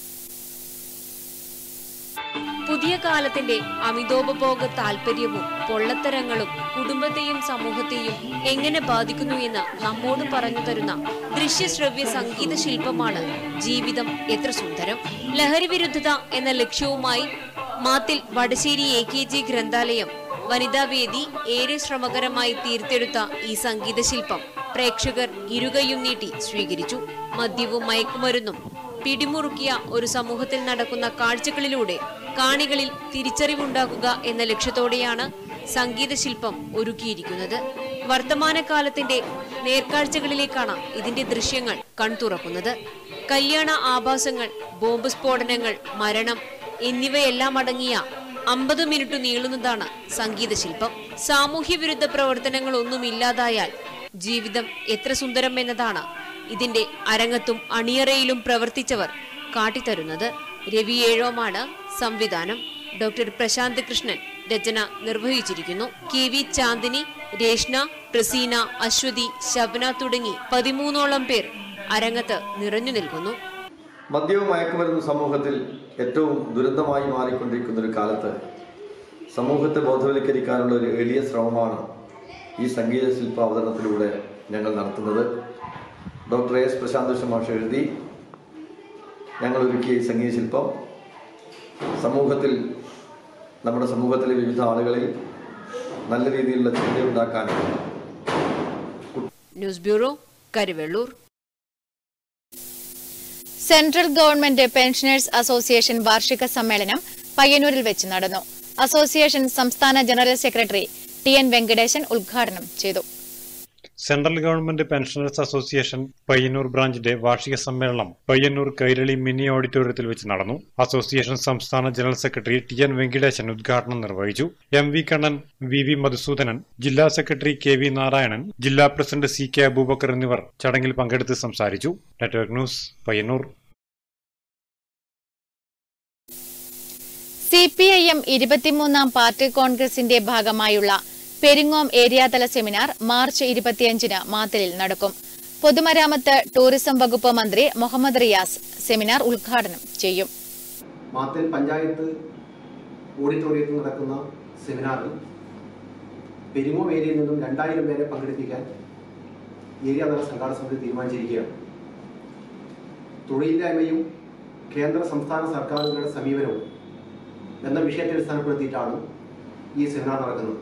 Speaker 2: പുതിയ കാലത്തിന്റെ അമിതോപഭോഗ താല്പര്യവും പൊള്ളത്തരങ്ങളും കുടുംബത്തെയും സമൂഹത്തെയും എങ്ങനെ ബാധിക്കുന്നു എന്ന് നമ്മോട് പറഞ്ഞു തരുന്ന ദൃശ്യശ്രവ്യ സംഗീത ശില്പമാണ് ജീവിതം എത്ര സുന്ദരം ലഹരി വിരുദ്ധത എന്ന ലക്ഷ്യവുമായി Mathil Vadasseri A K G ഗ്രന്ഥാലയം വനിതാവേദി ഏറെ ശ്രമകരമായി തീർത്തെടുത്ത ഈ സംഗീത ശില്പം പ്രേക്ഷകർ ഇരുകയും നീട്ടി സ്വീകരിച്ചു മദ്യവും മയക്കുമരുന്നും പിടിമുറുക്കിയ ഒരു സമൂഹത്തിൽ നടക്കുന്ന കാഴ്ചകളിലൂടെ കാണികളിൽ തിരിച്ചറിവുണ്ടാക്കുക എന്ന ലക്ഷ്യത്തോടെയാണ് സംഗീത ശില്പം ഒരുക്കിയിരിക്കുന്നത് വർത്തമാനകാലത്തിന്റെ നേർക്കാഴ്ചകളിലേക്കാണ് ഇതിന്റെ ദൃശ്യങ്ങൾ കൺതുറക്കുന്നത് കല്യാണ ആഭാസങ്ങൾ ബോംബ് സ്ഫോടനങ്ങൾ മരണം എന്നിവയെല്ലാം അടങ്ങിയ അമ്പത് മിനിറ്റ് നീളുന്നതാണ് സംഗീത ശില്പം സാമൂഹ്യ വിരുദ്ധ പ്രവർത്തനങ്ങളൊന്നും ഇല്ലാതായാൽ ജീവിതം എത്ര സുന്ദരം എന്നതാണ് ഇതിന്റെ അരങ്ങത്തും അണിയറയിലും പ്രവർത്തിച്ചവർ കാട്ടിത്തരുന്നത് രവി ഏഴോമാണ് സംവിധാനം ഡോക്ടർ പ്രശാന്ത് കൃഷ്ണൻ രചന നിർവഹിച്ചിരിക്കുന്നു കെ വി ചാന്ദിനി രേഷ്ന പ്രസീന അശ്വതി ശബന തുടങ്ങി പതിമൂന്നോളം പേർ അരങ്ങത്ത് നിറഞ്ഞു നിൽക്കുന്നു
Speaker 15: മദ്യവും മയക്കുമരുന്ന് സമൂഹത്തിൽ ഏറ്റവും ദുരന്തമായി മാറിക്കൊണ്ടിരിക്കുന്ന ഒരു കാലത്ത് സമൂഹത്തെ ബോധവൽക്കരിക്കാനുള്ള ഒരു എളിയ ശ്രമമാണ് ഈ സംഗീത ശില്പ അവതരണത്തിലൂടെ ഞങ്ങൾ നടത്തുന്നത് ഡോക്ടർ എസ് പ്രശാന്ത് മാഷ എഴുതി ഞങ്ങൾ ഒരുക്കിയ ഈ സംഗീത ശില്പം സമൂഹത്തിൽ നമ്മുടെ സമൂഹത്തിലെ വിവിധ ആളുകളിൽ നല്ല രീതിയിലുള്ള ചിന്തയുണ്ടാക്കാനും
Speaker 2: news bureau Karivellur
Speaker 1: central government pensioners association വാർഷിക സമ്മേളനം പയ്യന്നൂരിൽ വെച്ച് നടന്നു അസോസിയേഷൻ സംസ്ഥാന general secretary T N Venkatesan ഉദ്ഘാടനം ചെയ്തു
Speaker 7: central government pensioners association Payyanur ബ്രാഞ്ചിന്റെ വാർഷിക സമ്മേളനം പയ്യന്നൂർ കൈരളി മിനി ഓഡിറ്റോറിയത്തിൽ വെച്ച് നടന്നു അസോസിയേഷൻ സംസ്ഥാന general secretary T N Venkitesan ഉദ്ഘാടനം നിർവഹിച്ചു M V Kannan V V Madhusudanan ജില്ലാ സെക്രട്ടറി കെ വി നാരായണൻ ജില്ലാ പ്രസിഡന്റ് സി കെ അബൂബക്കർ എന്നിവർ ചടങ്ങിൽ പങ്കെടുത്ത് സംസാരിച്ചു network news Payyanur
Speaker 1: C P I M ഇരുപത്തിമൂന്നാം പാർട്ടി കോൺഗ്രസിന്റെ ഭാഗമായുള്ള പെരിങ്ങോം ഏരിയാതല സെമിനാർ മാർച്ച് ഇരുപത്തിയഞ്ചിന് മാത്തലിൽ നടക്കും പൊതുമരാമത്ത് ടൂറിസം വകുപ്പ് മന്ത്രി മുഹമ്മദ് റിയാസ് സെമിനാർ ഉദ്ഘാടനം ചെയ്യും
Speaker 16: മാത്തൽ പഞ്ചായത്ത് ഓഡിറ്റോറിയത്തിൽ നടക്കുന്ന സെമിനാറിൽ പെരുമോ ഏരിയയിൽ നിന്നും രണ്ടായിരം പേരെ പങ്കെടുപ്പിക്കാൻ ഏരിയ തല സംഘാടന സമിതി തീരുമാനിച്ചിരിക്കുകയാണ് തൊഴിലില്ലായ്മയും കേന്ദ്ര സംസ്ഥാന സർക്കാരുകളുടെ സമീപനവും എന്ന വിഷയത്തെ അടിസ്ഥാനപ്പെടുത്തിയിട്ടാണ് ഈ സെമിനാർ നടക്കുന്നത്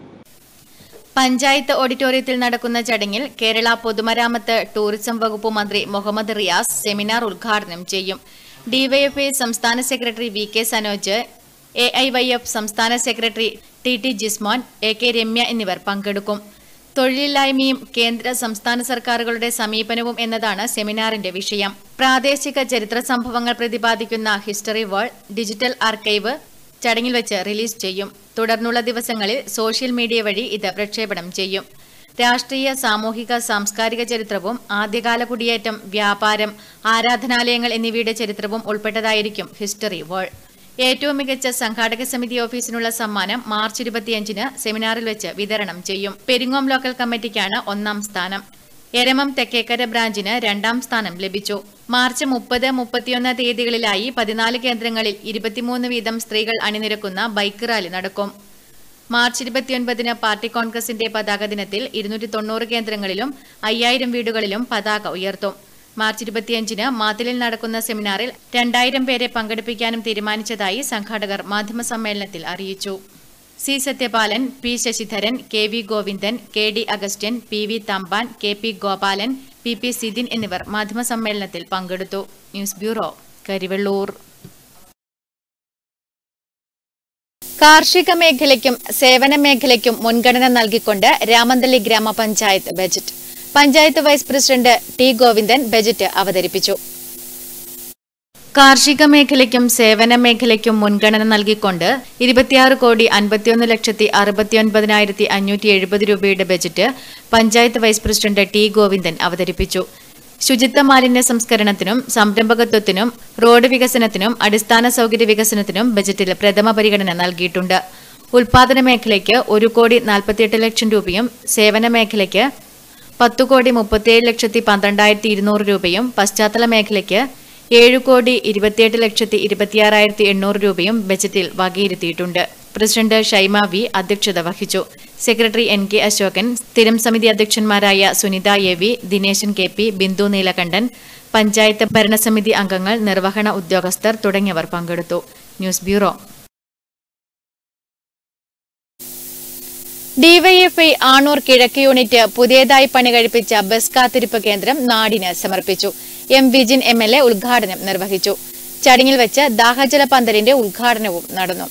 Speaker 1: പഞ്ചായത്ത് ഓഡിറ്റോറിയത്തിൽ നടക്കുന്ന ചടങ്ങിൽ കേരള പൊതുമരാമത്ത് ടൂറിസം വകുപ്പ് മന്ത്രി മുഹമ്മദ് റിയാസ് സെമിനാർ ഉദ്ഘാടനം ചെയ്യും ഡിവൈഎഫ്ഐ സംസ്ഥാന secretary V K Sanoj A I Y F സംസ്ഥാന secretary T T Jismon A K Ramya എന്നിവർ പങ്കെടുക്കും തൊഴിലില്ലായ്മയും കേന്ദ്ര സംസ്ഥാന സർക്കാരുകളുടെ സമീപനവും എന്നതാണ് സെമിനാറിന്റെ വിഷയം പ്രാദേശിക ചരിത്ര സംഭവങ്ങൾ പ്രതിപാദിക്കുന്ന ഹിസ്റ്ററി വേൾഡ് ഡിജിറ്റൽ ആർക്കൈവ് ചടങ്ങിൽ വെച്ച് റിലീസ് ചെയ്യും തുടർന്നുള്ള ദിവസങ്ങളിൽ സോഷ്യൽ മീഡിയ വഴി ഇത് പ്രക്ഷേപണം ചെയ്യും രാഷ്ട്രീയ സാമൂഹിക സാംസ്കാരിക ചരിത്രവും ആദ്യകാല കുടിയേറ്റം വ്യാപാരം ആരാധനാലയങ്ങൾ എന്നിവയുടെ ചരിത്രവും ഉൾപ്പെട്ടതായിരിക്കും ഹിസ്റ്ററി വേൾഡ് ഏറ്റവും മികച്ച സംഘാടക സമിതി ഓഫീസിനുള്ള സമ്മാനം മാർച്ച് ഇരുപത്തിയഞ്ചിന് സെമിനാറിൽ വെച്ച് വിതരണം ചെയ്യും പെരിങ്ങോം ലോക്കൽ കമ്മിറ്റിക്കാണ് ഒന്നാം സ്ഥാനം എരമം തെക്കേക്കര ബ്രാഞ്ചിന് രണ്ടാം സ്ഥാനം ലഭിച്ചു മാർച്ച് മുപ്പത് മുപ്പത്തിയൊന്ന് തീയതികളിലായി പതിനാല് കേന്ദ്രങ്ങളിൽ ഇരുപത്തിമൂന്ന് വീതം സ്ത്രീകൾ അണിനിരക്കുന്ന ബൈക്ക് റാലി നടക്കും മാർച്ച് ഇരുപത്തിയൊൻപതിന് പാർട്ടി കോൺഗ്രസിന്റെ പതാക ദിനത്തിൽ ഇരുന്നൂറ്റി തൊണ്ണൂറ് കേന്ദ്രങ്ങളിലും അയ്യായിരം വീടുകളിലും പതാക ഉയർത്തും മാർച്ച് ഇരുപത്തിയഞ്ചിന് മാത്തിലിൽ നടക്കുന്ന സെമിനാറിൽ രണ്ടായിരം പേരെ പങ്കെടുപ്പിക്കാനും തീരുമാനിച്ചതായി സംഘാടകർ മാധ്യമസമ്മേളനത്തിൽ അറിയിച്ചു C Sathyapalan P Sasidharan K V Govindan K D Augustine P V Thampan K P Gopalan P P Sidhin എന്നിവർ മാധ്യമസമ്മേളനത്തിൽ പങ്കെടുത്തു ന്യൂസ് ബ്യൂറോ കരിവെള്ളൂർ കാർഷിക മേഖലയ്ക്കും സേവന മേഖലയ്ക്കും മുൻഗണന നൽകിക്കൊണ്ട് രാമന്തളി ഗ്രാമപഞ്ചായത്ത് budget panchayat vice president T Govindan budget അവതരിപ്പിച്ചു കാർഷിക മേഖലയ്ക്കും സേവന മേഖലയ്ക്കും മുൻഗണന നൽകിക്കൊണ്ട് ഇരുപത്തിയാറ് കോടി അൻപത്തിയൊന്ന് ലക്ഷത്തി അറുപത്തിയൊൻപതിനായിരത്തി അഞ്ഞൂറ്റി എഴുപത് രൂപയുടെ budget panchayat vice president T Govindan അവതരിപ്പിച്ചു ശുചിത്വ മാലിന്യ സംസ്കരണത്തിനും സംരംഭകത്വത്തിനും റോഡ് വികസനത്തിനും അടിസ്ഥാന സൗകര്യ വികസനത്തിനും ബജറ്റിൽ പ്രഥമ പരിഗണന നൽകിയിട്ടുണ്ട് ഉൽപാദന മേഖലയ്ക്ക് ഒരു കോടി നാൽപ്പത്തിയെട്ട് ലക്ഷം രൂപയും സേവന മേഖലയ്ക്ക് പത്തു കോടി മുപ്പത്തിയേഴ് ലക്ഷത്തി പന്ത്രണ്ടായിരത്തി ഇരുന്നൂറ് രൂപയും പശ്ചാത്തല മേഖലയ്ക്ക് ഏഴ് കോടി ഇരുപത്തിയെട്ട് ലക്ഷത്തി ഇരുപത്തിയാറായിരത്തി എണ്ണൂറ് രൂപയും ബജറ്റിൽ വകയിരുത്തിയിട്ടുണ്ട് പ്രസിഡന്റ് ഷൈമ വി അധ്യക്ഷത വഹിച്ചു സെക്രട്ടറി എൻ കെ അശോകൻ സ്ഥിരം സമിതി അധ്യക്ഷന്മാരായ Sunitha A V Dineshan K P Bindu Neelakandan panchayat ഭരണസമിതി അംഗങ്ങൾ നിർവഹണ ഉദ്യോഗസ്ഥർ തുടങ്ങിയവർ പങ്കെടുത്തു ന്യൂസ് ബ്യൂറോ ഡിവൈഎഫ്ഐ ആണൂർ കിഴക്ക് യൂണിറ്റ് പുതിയതായി പണി കഴിപ്പിച്ച ബസ് കാത്തിരിപ്പ് കേന്ദ്രം നാടിന് സമർപ്പിച്ചു M Vijin M L A ഉദ്ഘാടനം നിർവഹിച്ചു ചടങ്ങിൽ വെച്ച് ദാഹജല പന്തലിന്റെ ഉദ്ഘാടനവും നടന്നു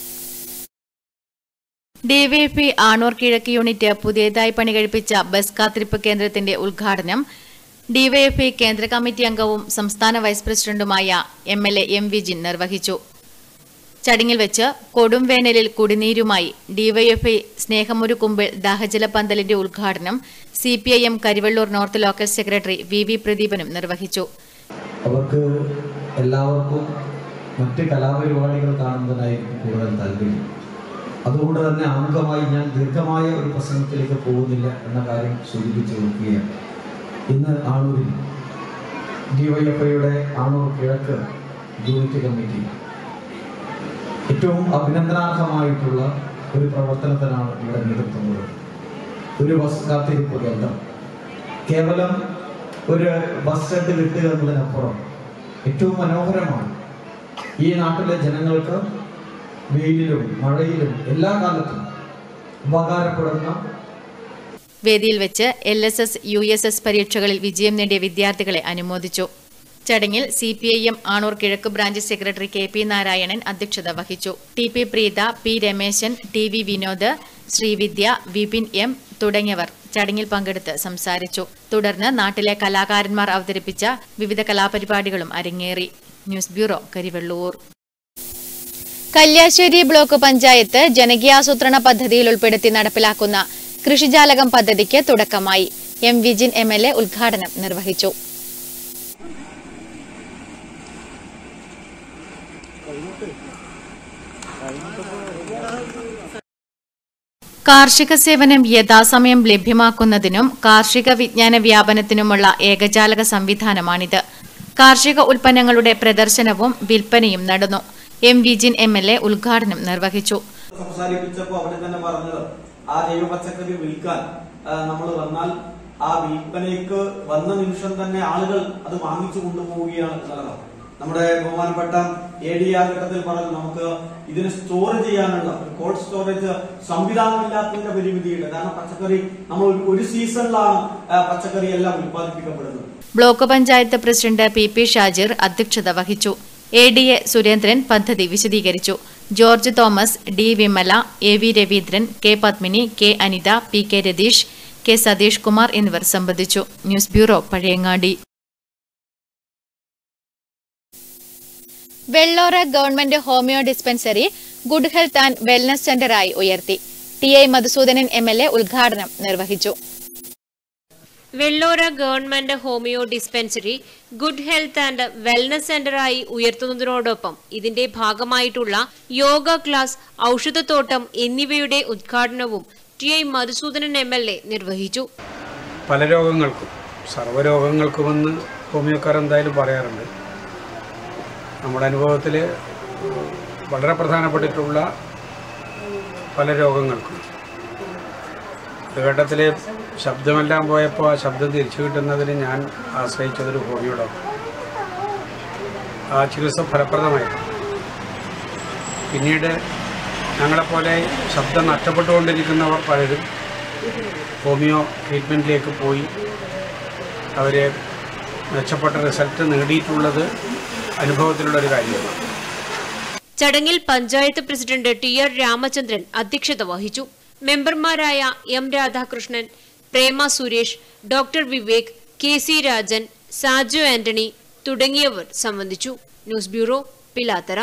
Speaker 1: ഡിവൈഎഫ്ഐ ആണൂർ കിഴക്ക് യൂണിറ്റ് പുതിയതായി പണി കഴിപ്പിച്ച ബസ് കാത്തിരിപ്പ് കേന്ദ്രത്തിന്റെ ഉദ്ഘാടനം ഡിവൈഎഫ്ഐ കേന്ദ്ര കമ്മിറ്റി അംഗവും സംസ്ഥാന വൈസ് പ്രസിഡന്റുമായ M L A M Vijin നിർവഹിച്ചു ചടങ്ങിൽ വെച്ച് കൊടുംവേനലിൽ കുടിനീരുമായി ഡിവൈഎഫ്ഐ സ്നേഹമൊരു കുമ്പിൾ ദാഹജല പന്തലിന്റെ ഉദ്ഘാടനം C P I M Karivellur north local secretary V V പ്രദീപനും നിർവഹിച്ചു
Speaker 14: അവർക്ക് എല്ലാവർക്കും മറ്റ് കലാപരിപാടികൾ കാണുന്നതിനായിരിക്കും കൂടുതൽ താല്പര്യം അതുകൊണ്ട് തന്നെ ആമുഖമായി ഞാൻ ദീർഘമായ ഒരു പ്രസംഗത്തിലേക്ക് പോകുന്നില്ല എന്ന കാര്യം സൂചിപ്പിച്ചു നോക്കുകയാണ് ഇന്ന് ആണൂരിൽ ഡിവൈഎഫ്ഐയുടെ ആണൂർ കിഴക്ക് യൂണിറ്റ് കമ്മിറ്റി ഏറ്റവും അഭിനന്ദനാർഹമായിട്ടുള്ള ഒരു പ്രവർത്തനത്തിനാണ് ഇവിടെ നേതൃത്വം കൊടുത്തത് ഒരു ബസ് കാത്തിരിപ്പ് കേന്ദ്രം കേവലം ഒരു ബസ് ഷെഡ് കിട്ടുക എന്നതിനപ്പുറം ഏറ്റവും മനോഹരമാണ് ഈ നാട്ടിലെ ജനങ്ങൾക്ക് വെയിലിലും മഴയിലും എല്ലാ കാലത്തും ഉപകാരപ്പെടുന്ന
Speaker 1: വേദിയിൽ വെച്ച് L S S U S S പരീക്ഷകളിൽ വിജയം നേടിയ വിദ്യാർത്ഥികളെ അനുമോദിച്ചു ചടങ്ങിൽ C P I M Anur കിഴക്ക് branch secretary K P Narayanan അധ്യക്ഷത വഹിച്ചു T P Preetha P Rameshan T V Vinod Srividya Vipin M തുടങ്ങിയവർ ചടങ്ങിൽ പങ്കെടുത്ത് സംസാരിച്ചു തുടർന്ന് നാട്ടിലെ കലാകാരന്മാർ അവതരിപ്പിച്ച വിവിധ കലാപരിപാടികളും അരങ്ങേറി news bureau Karivellur Kalliasseri block panchayat ജനകീയാസൂത്രണ പദ്ധതിയിൽ ഉൾപ്പെടുത്തി നടപ്പിലാക്കുന്ന കൃഷിജാലകം പദ്ധതിക്ക് തുടക്കമായി M Vijin M L A ഉദ്ഘാടനം നിർവഹിച്ചു കാർഷിക സേവനം യഥാസമയം ലഭ്യമാക്കുന്നതിനും കാർഷിക വിജ്ഞാന വ്യാപനത്തിനുമുള്ള ഏകജാലക സംവിധാനമാണിത് കാർഷിക ഉൽപ്പന്നങ്ങളുടെ പ്രദർശനവും വിൽപ്പനയും നടന്നു M Vijin M L A ഉദ്ഘാടനം നിർവഹിച്ചു
Speaker 17: സംസാരിപ്പിച്ചപ്പോൾ അവിടെ തന്നെ പറഞ്ഞത് ആ ജൈവ പച്ചക്കറി വിൽക്കാൻ നമ്മൾ വന്നാൽ ആ വിൽപ്പനയ്ക്ക് വന്ന നിമിഷം തന്നെ ആളുകൾ അത് വാങ്ങിച്ചു കൊണ്ടുപോവുകയാണ് എന്നുള്ളതാണ് നമ്മുടെ ബഹുമാനപ്പെട്ട എ ഡി ആർ ഘട്ടത്തിൽ പറഞ്ഞു നമുക്ക് ഇതിന് സ്റ്റോർ ചെയ്യാനുള്ള ഒരു കോൾഡ് സ്റ്റോറേജ് സംവിധാനമില്ലാത്തതിന്റെ പരിമിതിയുണ്ട് കാരണം പച്ചക്കറി നമ്മൾ ഒരു- ഒരു സീസണിലാണ് ആ, പച്ചക്കറി എല്ലാം ഉൽപ്പാദിപ്പിക്കപ്പെടുന്നത്
Speaker 1: block panchayat president P P Shajir അധ്യക്ഷത വഹിച്ചു എ ഡി എ സുരേന്ദ്രൻ പദ്ധതി വിശദീകരിച്ചു George Thomas D Vimala A V Raveendran K Padmini K Anitha P K Ratheesh K Satheesh Kumar എന്നിവർ സംബന്ധിച്ചു news bureau Pazhayangadi Vellora government homoeo dispensary good health and wellness സെന്ററായി ഉയർത്തി T I Madhusudanan M L A ഉദ്ഘാടനം നിർവഹിച്ചു
Speaker 2: Vellora government homoeo dispensary good health and wellness സെന്ററായി ഉയർത്തുന്നതിനോടൊപ്പം ഇതിന്റെ ഭാഗമായിട്ടുള്ള യോഗ ക്ലാസ് ഔഷധത്തോട്ടം എന്നിവയുടെ ഉദ്ഘാടനവും T I Madhusudanan M L A നിർവഹിച്ചു
Speaker 18: പല രോഗങ്ങൾക്കും സർവ്വരോഗങ്ങൾക്കുമെന്ന് ഹോമിയോക്കാർ എന്തായാലും പറയാറുണ്ട് നമ്മുടെ അനുഭവത്തിൽ വളരെ പ്രധാനപ്പെട്ടിട്ടുള്ള പല രോഗങ്ങൾക്കും ഒരു ഘട്ടത്തിൽ ശബ്ദമെല്ലാം പോയപ്പോൾ ആ ശബ്ദം തിരിച്ചു കിട്ടുന്നതിന് ഞാൻ ആശ്രയിച്ചതൊരു ഹോമിയോ ഡോക്ടർ ആ ചികിത്സ ഫലപ്രദമായിരുന്നു പിന്നീട് ഞങ്ങളെപ്പോലെ ശബ്ദം നഷ്ടപ്പെട്ടുകൊണ്ടിരിക്കുന്നവർ പലരും ഹോമിയോ ട്രീറ്റ്മെൻറ്റിലേക്ക് പോയി അവർ മെച്ചപ്പെട്ട റിസൾട്ട് നേടിയിട്ടുള്ളത് അനുഭവത്തിലുള്ളൊരു കാര്യമാണ്
Speaker 2: ചടങ്ങിൽ panchayat president T R Ramachandran അധ്യക്ഷത വഹിച്ചു മെമ്പർമാരായ M Radhakrishnan Prema Suresh doctor Vivek K C Rajan Saju Antony തുടങ്ങിയവർ സംബന്ധിച്ചു ന്യൂസ് ബ്യൂറോ പിലാത്തറ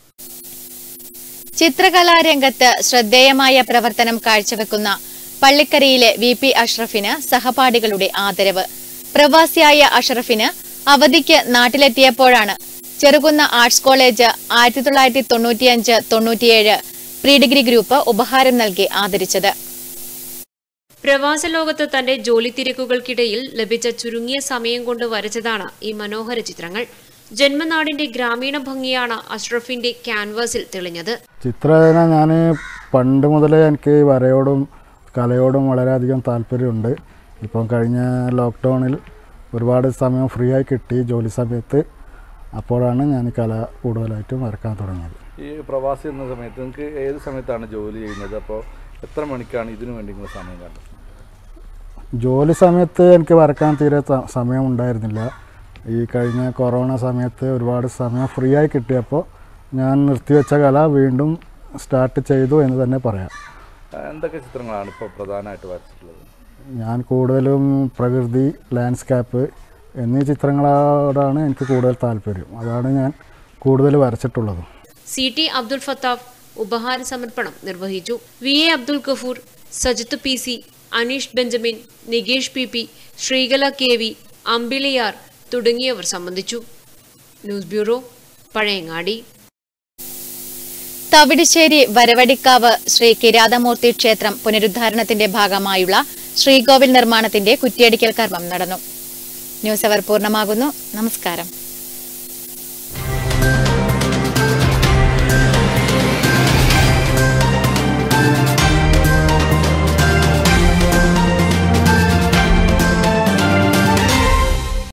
Speaker 1: ചിത്രകലാരംഗത്ത് ശ്രദ്ധേയമായ പ്രവർത്തനം കാഴ്ചവെക്കുന്ന പള്ളിക്കരയിലെ വി പി അഷ്റഫിന് സഹപാഠികളുടെ ആദരവ് പ്രവാസിയായ അഷ്റഫിന് അവധിക്ക് നാട്ടിലെത്തിയപ്പോഴാണ് ചെറുകുന്ന ആർട്സ് കോളേജ് ആയിരത്തി തൊള്ളായിരത്തി തൊണ്ണൂറ്റിയഞ്ച് തൊണ്ണൂറ്റിയേഴ് പ്രീ ഡിഗ്രി ഗ്രൂപ്പ് ഉപഹാരം നൽകി ആദരിച്ചത്
Speaker 2: പ്രവാസ ലോകത്ത് തന്റെ ജോലി തിരക്കുകൾക്കിടയിൽ ലഭിച്ച ചുരുങ്ങിയ സമയം കൊണ്ട് വരച്ചതാണ് ഈ മനോഹര ചിത്രങ്ങൾ ജന്മനാടിന്റെ ഗ്രാമീണ ഭംഗിയാണ് അഷ്റഫിന്റെ ക്യാൻവാസിൽ തെളിഞ്ഞത്
Speaker 19: ചിത്രരചന ഞാൻ പണ്ട് മുതലേ എനിക്ക് വരയോടും കലയോടും വളരെയധികം താല്പര്യമുണ്ട് ഇപ്പം കഴിഞ്ഞ ലോക്ക്ഡൗണിൽ ഒരുപാട് സമയം ഫ്രീ ആയി കിട്ടി ജോലി സമയത്ത് അപ്പോഴാണ് ഞാൻ ഈ കല കൂടുതലായിട്ടും വരക്കാൻ തുടങ്ങിയത്
Speaker 20: ഈ പ്രവാസി എന്ന സമയത്ത് നിങ്ങൾക്ക് ഏത് സമയത്താണ് ജോലി ചെയ്യുന്നത് അപ്പോൾ എത്ര മണിക്കാണ് ഇതിനു വേണ്ടി നിങ്ങൾ സമയം കണ്ടത്
Speaker 19: ജോലി സമയത്ത് എനിക്ക് വരക്കാൻ തീരെ ത- സമയം ഉണ്ടായിരുന്നില്ല ഈ കഴിഞ്ഞ കൊറോണ സമയത്ത് ഒരുപാട് സമയം ഫ്രീ ആയി കിട്ടിയപ്പോൾ ഞാൻ നിർത്തിവെച്ച കല വീണ്ടും സ്റ്റാർട്ട് ചെയ്തു എന്ന് തന്നെ പറയാം
Speaker 20: ആ, എന്തൊക്കെ ചിത്രങ്ങളാണ് ഇപ്പോൾ പ്രധാനമായിട്ട് വരച്ചിട്ടുള്ളത്
Speaker 19: ഞാൻ കൂടുതലും പ്രകൃതി ലാൻഡ്സ്കേപ്പ് എന്നീ ചിത്രങ്ങളോടാണ് എനിക്ക് കൂടുതൽ താല്പര്യം അതാണ് ഞാൻ കൂടുതൽ വരച്ചിട്ടുള്ളത്
Speaker 2: സി ടി അബ്ദുൽ ഫത്താഫ് ഉപഹാര സമർപ്പണം നിർവഹിച്ചു V A Abdul Gafoor Sajith P C Aneesh Benjamin Nikesh P P Sreekala K V Ambiliyar തുടങ്ങിയവർ സംബന്ധിച്ചു ന്യൂസ് ബ്യൂറോ പഴയങ്ങാടി
Speaker 1: തവിടുശ്ശേരി വരവടിക്കാവ് ശ്രീ കിരാതമൂർത്തി ക്ഷേത്രം പുനരുദ്ധാരണത്തിന്റെ ഭാഗമായുള്ള ശ്രീകോവിൽ നിർമ്മാണത്തിന്റെ കുറ്റിയടിക്കൽ കർമ്മം നടന്നു ന്യൂസ് അവർ പൂർണ്ണമാകുന്നു നമസ്കാരം